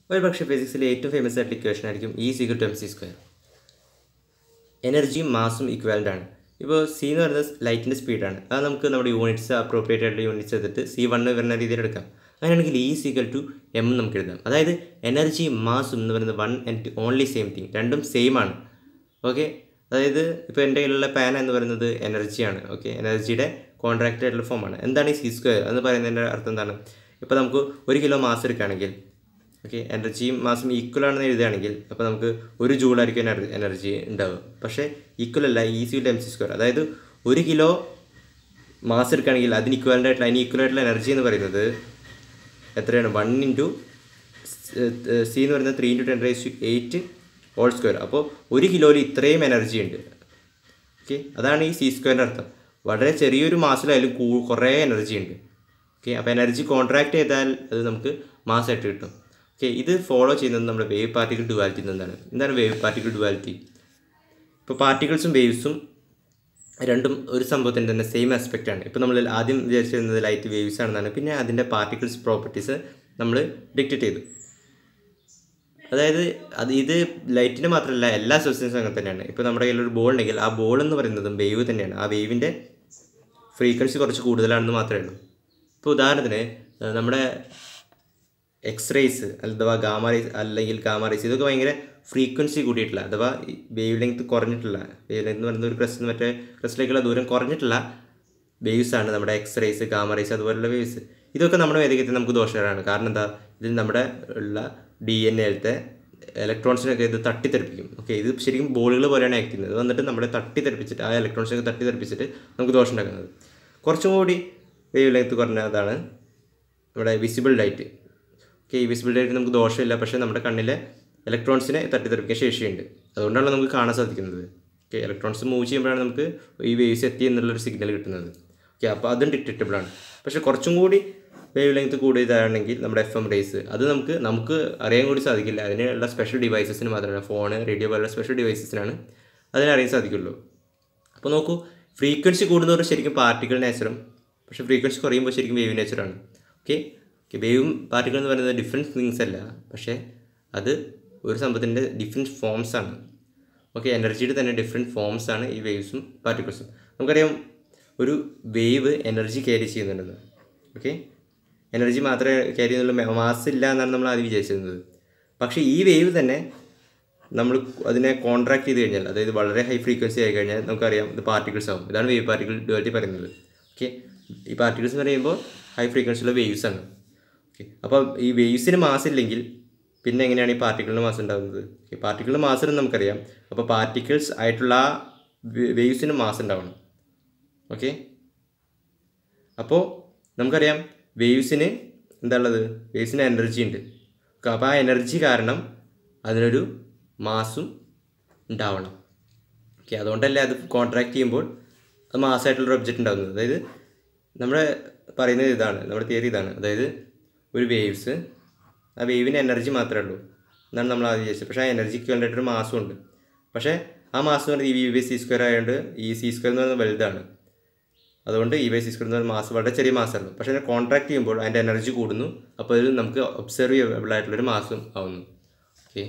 ഒരു പക്ഷേ ഫിസിക്സിലെ ഏറ്റവും ഫേമസ് ആയിട്ടുള്ള ഇക്വേഷൻ ആയിരിക്കും E equal to M C square എനർജിയും മാസും ഇക്വാലൻ്റ് ആണ് ഇപ്പോൾ സി എന്ന് പറയുന്നത് ലൈറ്റിൻ്റെ സ്പീഡാണ് അത് നമുക്ക് നമ്മുടെ യൂണിറ്റ്സ് അപ്രോപ്രിയേറ്റ് ആയിട്ടുള്ള യൂണിറ്റ്സ് എടുത്തിട്ട് സി വണ്ണ് വരുന്ന രീതിയിൽ എടുക്കാം അങ്ങനെയാണെങ്കിൽ ഈ സിഗൽ ടു എം നമുക്ക് എഴുതാം അതായത് എനർജി മാസും എന്ന് പറയുന്നത് one and only same thing രണ്ടും സെയിം ആണ് ഓക്കെ അതായത് ഇപ്പോൾ എൻ്റെ കയ്യിലുള്ള പാന എന്ന് പറയുന്നത് എനർജിയാണ് ഓക്കെ എനർജിയുടെ കോൺട്രാക്റ്റ് ആയിട്ടുള്ള ഫോമാണ് എന്താണ് ഈ സി സ്ക്വയർ എന്ന് പറയുന്നതിൻ്റെ അർത്ഥം എന്താണ് ഇപ്പോൾ നമുക്ക് ഒരു കിലോ മാസ് എടുക്കുകയാണെങ്കിൽ ഓക്കെ എനർജിയും മാസും ഈക്വൽ ആണെന്ന് എഴുതുകയാണെങ്കിൽ അപ്പോൾ നമുക്ക് ഒരു ജൂളായിരിക്കും എനർജി എനർജി ഉണ്ടാവുക പക്ഷേ ഈക്വൽ അല്ല E is to M C square അതായത് ഒരു കിലോ മാസ് എടുക്കുകയാണെങ്കിൽ അതിന് ഇക്വലൻ്റ് ആയിട്ടുള്ള അതിന് ഈക്വൽ ആയിട്ടുള്ള എനർജി എന്ന് പറയുന്നത് എത്രയാണ് വൺ ഇൻറ്റു സി എന്ന് പറയുന്നത് three into ten raise to eight whole square അപ്പോൾ ഒരു കിലോയിൽ ഇത്രയും എനർജി ഉണ്ട് ഓക്കെ അതാണ് ഈ സി സ്ക്വയറിൻ്റെ അർത്ഥം വളരെ ചെറിയൊരു മാസിലായാലും കൂ കുറേ എനർജി ഉണ്ട് ഓക്കെ അപ്പോൾ എനർജി കോൺട്രാക്ട് ചെയ്താൽ അത് നമുക്ക് മാസമായിട്ട് കിട്ടും ഓക്കെ ഇത് ഫോളോ ചെയ്യുന്നത് നമ്മുടെ വേവ് പാർട്ടിക്കൽ ഡുവാലിറ്റി എന്താണ് എന്താണ് വേവ് പാർട്ടിക്കൽ ഡുവാലിറ്റി ഇപ്പോൾ പാർട്ടിക്കിൾസും വേവ്സും രണ്ടും ഒരു സംഭവത്തിൻ്റെ തന്നെ സെയിം ആസ്പെക്റ്റ് ആണ് ഇപ്പോൾ നമ്മൾ ആദ്യം വിചാരിച്ചിരുന്നത് ലൈറ്റ് വേവ്സ് ആണെന്നാണ് പിന്നെ അതിൻ്റെ പാർട്ടിക്കിൾസ് പ്രോപ്പർട്ടീസ് നമ്മൾ ഡിക്റ്റേറ്റ് ചെയ്തു അതായത് അത് ഇത് ലൈറ്റിന് മാത്രമല്ല എല്ലാ സബ്സ്റ്റൻസും അങ്ങനെ തന്നെയാണ് ഇപ്പോൾ നമ്മുടെ കയ്യിൽ ഒരു ബോൾ ഉണ്ടെങ്കിൽ ആ ബോൾ എന്ന് പറയുന്നതും വേവ് തന്നെയാണ് ആ വേവിൻ്റെ ഫ്രീക്വൻസി കുറച്ച് കൂടുതലാണെന്ന് മാത്രമേ ഉള്ളൂ ഇപ്പോൾ ഉദാഹരണത്തിന് ഏഹ് നമ്മുടെ എക്സ്റേസ് അഥവാ ഗാമ റേസ് അല്ലെങ്കിൽ ഗാമ റേസ് ഇതൊക്കെ ഭയങ്കര ഫ്രീക്വൻസി കൂടിയിട്ടില്ല അഥവാ വേവ് ലെങ്ത് കുറഞ്ഞിട്ടില്ല വേവ് ലെങ്ത് എന്ന് പറയുന്ന ഒരു ക്രസ്റ്റ് മറ്റേ ക്രസ്റ്റിലേക്കുള്ള ദൂരം കുറഞ്ഞിട്ടില്ല വേവ്സ് ആണ് നമ്മുടെ എക്സ്റേസ് ഗാമ റേസ് അതുപോലുള്ള വേവ്സ് ഇതൊക്കെ നമ്മുടെ വേദികത്തിൽ നമുക്ക് ദോഷകരമാണ് കാരണം എന്താ ഇതിൽ നമ്മുടെ ഉള്ള ഡി എൻ എയിലത്തെ ഇലക്ട്രോൺസിനൊക്കെ ഇത് തട്ടിത്തെറിപ്പിക്കും ഓക്കെ ഇത് ശരിക്കും ബോളുകൾ പോലെയാണ് ആക്ട് ചെയ്യുന്നത് അത് വന്നിട്ട് നമ്മളെ തട്ടിത്തെറിപ്പിച്ചിട്ട് ആ ഇലക്ട്രോൺസിനൊക്കെ തട്ടിത്തെറിപ്പിച്ചിട്ട് നമുക്ക് ദോഷം ഉണ്ടാക്കുന്നത് കുറച്ചും കൂടി വേവ് ലെങ്ത് കുറഞ്ഞതാണ് നമ്മുടെ വിസിബിൾ ലൈറ്റ് ഓക്കെ ഈ വിസിബിൾ ലൈറ്റ് നമുക്ക് ദോഷമില്ല പക്ഷേ നമ്മുടെ കണ്ണിലെ ഇലക്ട്രോൺസിനെ തട്ടിത്തെറിപ്പിക്കാൻ ശേഷിയുണ്ട് അതുകൊണ്ടാണ് നമുക്ക് കാണാൻ സാധിക്കുന്നത് ഓക്കെ ഇലക്ട്രോൺസ് മൂവ് ചെയ്യുമ്പോഴാണ് നമുക്ക് ഈ വേവ്സ് എത്തി എന്നുള്ളൊരു സിഗ്നൽ കിട്ടുന്നത് ഓക്കെ അപ്പോൾ അതും ഡിറ്റക്റ്റബിൾ ആണ് പക്ഷേ കുറച്ചും കൂടി വേവ് ലെങ്ത് കൂടിയതാണെങ്കിൽ നമ്മുടെ എഫ് എം റേസ് അത് നമുക്ക് നമുക്ക് അറിയാൻ കൂടി സാധിക്കില്ല അതിനുള്ള സ്പെഷ്യൽ ഡിവൈസസിന് മാത്രമാണ് ഫോണ് റേഡിയോ പോലുള്ള സ്പെഷ്യൽ ഡിവൈസസിനാണ് അതിനറിയാൻ സാധിക്കുള്ളൂ അപ്പോൾ നോക്കൂ ഫ്രീക്വൻസി കൂടുന്നതോടെ ശരിക്കും പാർട്ടിക്കൽ നേച്ചറും പക്ഷേ ഫ്രീക്വൻസി കുറയുമ്പോൾ ശരിക്കും വേവ് നേച്ചറാണ് ഓക്കെ ഓക്കെ വേവും പാർട്ടിക്കൽ എന്ന് പറയുന്നത് ഡിഫറെൻറ്റ് തിങ്സ് അല്ല പക്ഷേ അത് ഒരു സംഭവത്തിൻ്റെ ഡിഫറെൻറ്റ് ഫോംസ് ആണ് ഓക്കെ എനർജിയുടെ തന്നെ ഡിഫറെൻറ്റ് ഫോംസ് ആണ് ഈ വേവ്സും പാർട്ടിക്കിൾസും നമുക്കറിയാം ഒരു വേവ് എനർജി ക്യാരി ചെയ്യുന്നുണ്ടെന്ന് ഓക്കെ എനർജി മാത്രമേ ക്യാരി ചെയ്യുന്നുള്ളൂ മാസ് ഇല്ല എന്നാണ് നമ്മൾ ആദ്യം വിചാരിച്ചിരുന്നത് പക്ഷേ ഈ വേവ് തന്നെ നമ്മൾ അതിനെ കോൺട്രാക്ട് ചെയ്ത് കഴിഞ്ഞാൽ അതായത് വളരെ ഹൈ ഫ്രീക്വൻസി ആയി കഴിഞ്ഞാൽ നമുക്കറിയാം ഇത് പാർട്ടിക്കിൾസ് ആവും ഇതാണ് വേവ് പാർട്ടിക്കിൾ ഡുവാലിറ്റി പറയുന്നത് ഓക്കെ ഈ പാർട്ടിക്കിൾസ് എന്ന് പറയുമ്പോൾ ഹൈ ഫ്രീക്വൻസിയുള്ള വേവ്സ് ആണ് ഓക്കെ അപ്പോൾ ഈ വേവ്സിന് മാസ് ഇല്ലെങ്കിൽ പിന്നെ എങ്ങനെയാണ് ഈ പാർട്ടിക്കിളിന് മാസ് ഉണ്ടാകുന്നത് ഈ പാർട്ടിക്കിളിന് മാസ് ഉണ്ടെന്ന് നമുക്കറിയാം അപ്പോൾ പാർട്ടിക്കിൾസ് ആയിട്ടുള്ള ആ വേവ്സിന് മാസ് ഉണ്ടാവണം ഓക്കെ അപ്പോൾ നമുക്കറിയാം വേവ്സിന് എന്താ ഉള്ളത് വേവ്സിന് എനർജി ഉണ്ട് അപ്പോൾ ആ എനർജി കാരണം അതിനൊരു മാസും ഉണ്ടാവണം ഓക്കെ അതുകൊണ്ടല്ലേ അത് കോൺട്രാക്ട് ചെയ്യുമ്പോൾ അത് മാസമായിട്ടുള്ളൊരു ഒബ്ജക്റ്റ് ഉണ്ടാകുന്നത് അതായത് നമ്മുടെ പറയുന്നത് ഇതാണ് നമ്മുടെ തിയറി ഇതാണ് അതായത് ഒരു വേവ്സ് ആ വേവിന് എനർജി മാത്രമേ ഉള്ളൂ എന്നാണ് നമ്മൾ ആദ്യം വിചാരിച്ചത് പക്ഷേ ആ എനർജിക്ക് വേണ്ടിയിട്ടൊരു മാസം ഉണ്ട് പക്ഷേ ആ മാസം എന്ന് പറയുന്നത് ഈ വി ബൈ സി സ്ക്വയർ ആയതുകൊണ്ട് ഈ സി സ്ക്വയർ എന്ന് പറയുന്നത് വലുതാണ് അതുകൊണ്ട് ഇ ബൈ സി സ്ക്വയർ എന്ന് പറയുന്ന മാസം വളരെ ചെറിയ മാസമല്ലോ പക്ഷേ അതിനെ കോൺട്രാക്ട് ചെയ്യുമ്പോൾ അതിൻ്റെ എനർജി കൂടുന്നു അപ്പോൾ ഇത് നമുക്ക് ഒബ്സർവ് ചെയ്യബിൾ ആയിട്ടുള്ളൊരു മാസം ആവുന്നു ഓക്കെ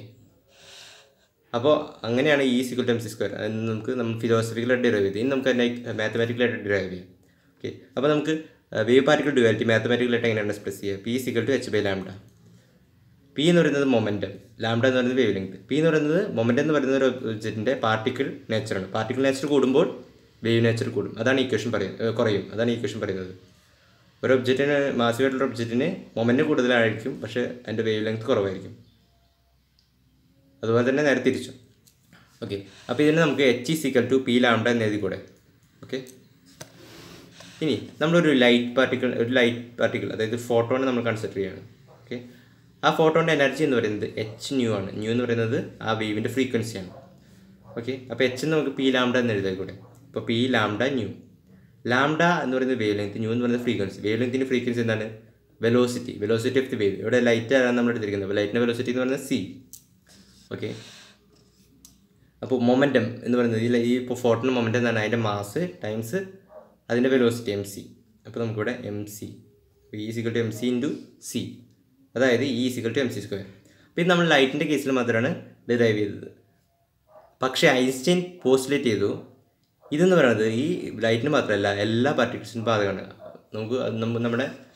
അപ്പോൾ അങ്ങനെയാണ് ഈ സിക്വൽ ടൈം സി സ്ക്വയർ അതിന് നമുക്ക് നമ്മൾ ഫിലോസഫിക്കലായിട്ട് ഡിറൈവ് ചെയ്ത് ഇനി നമുക്ക് അതിനെ മാത്തമാറ്റിക്കലായിട്ട് ഡിറൈവ് ചെയ്യാം ഓക്കെ അപ്പോൾ നമുക്ക് വേവ് പാർട്ടിക്കൽ ഡുവാലിറ്റി മാത്തമാറ്റിക്കലായിട്ട് എങ്ങനെയാണ് എക്സ്പ്രസ് ചെയ്യുക P equal to H by lambda P എന്ന് പറയുന്നത് മൊമെൻറ്റം ലാംഡ എന്ന് പറയുന്നത് വേവ് ലെങ്ത് പി എന്ന് പറയുന്നത് മൊമെൻറ്റം എന്ന് പറയുന്ന ഒരു ഒബ്ജക്റ്റിൻ്റെ പാർട്ടിക്കിൾ നേച്ചറാണ് പാർട്ടിക്കിൾ നേച്ചർ കൂടുമ്പോൾ വേവ് നേച്ചർ കൂടും അതാണ് ഈക്വേഷൻ പറയുന്നത് കുറയും അതാണ് ഈക്വേഷൻ പറയുന്നത് ഒരു ഒബ്ജക്റ്റിന് മാസീവായിട്ടുള്ള ഒബ്ജക്റ്റിന് മൊമെൻറ്റ് കൂടുതലായിരിക്കും പക്ഷേ അതിൻ്റെ വേവ് ലെങ്ത് കുറവായിരിക്കും അതുപോലെ തന്നെ നേരെ തിരിച്ചു ഓക്കെ അപ്പോൾ ഇതിന് നമുക്ക് എച്ച് ഈ സിക്കൽ ടു പി ലാംഡ എന്ന് എഴുതി കൂടെ ഓക്കെ ഇനി നമ്മളൊരു ലൈറ്റ് പാർട്ടിക്കിൾ ഒരു ലൈറ്റ് പാർട്ടിക്കിൾ അതായത് ഫോട്ടോനെ നമ്മൾ കൺസിഡർ ചെയ്യുകയാണ് ഓക്കെ ആ ഫോട്ടോൻ്റെ എനർജി എന്ന് പറയുന്നത് എച്ച് ന്യൂ ആണ് ന്യൂ എന്ന് പറയുന്നത് ആ വേവിൻ്റെ ഫ്രീക്വൻസിയാണ് ഓക്കെ അപ്പോൾ എച്ച് നമുക്ക് പി ലാംഡ എന്ന് എഴുതാൻ കൂടെ ഇപ്പോൾ പി ലാംഡ ന്യൂ ലാംഡ എന്ന് പറയുന്നത് വേവ് ലെങ്ത് ന്യൂ എന്ന് പറയുന്നത് ഫ്രീക്വൻസി വേവ് ലെങ്ത്തിൻ്റെ ഫ്രീക്വൻസി എന്താണ് velocity velocity of the wave ഇവിടെ ലൈറ്റ് ആണ് നമ്മൾ എടുത്തിരിക്കുന്നത് അപ്പോൾ ലൈറ്റിൻ്റെ വെലോസിറ്റി എന്ന് പറയുന്നത് സി ഓക്കെ അപ്പോൾ മൊമെൻറ്റം എന്ന് പറയുന്നത് ഈ ഈ ഇപ്പോൾ ഫോട്ടോന് മൊമെൻറ്റം എന്താണ് അതിൻ്റെ മാസ് ടൈംസ് അതിൻ്റെ വെലോസിറ്റി എം സി അപ്പോൾ നമുക്കിവിടെ M C E equal to M C into C അതായത് E equal to M C square അപ്പോൾ ഇത് നമ്മൾ ലൈറ്റിൻ്റെ കേസിൽ മാത്രമാണ് ഡിറൈവ് ചെയ്തത് പക്ഷേ ഐൻസ്റ്റൈൻ പോസ്റ്റുലേറ്റ് ചെയ്തു ഇതെന്ന് പറയുന്നത് ഈ ലൈറ്റിന് മാത്രമല്ല എല്ലാ പാർട്ടിക്കിൾസിനും ബാധകമാണ് നമുക്ക് അത് നമ്മ- നമ്മുടെ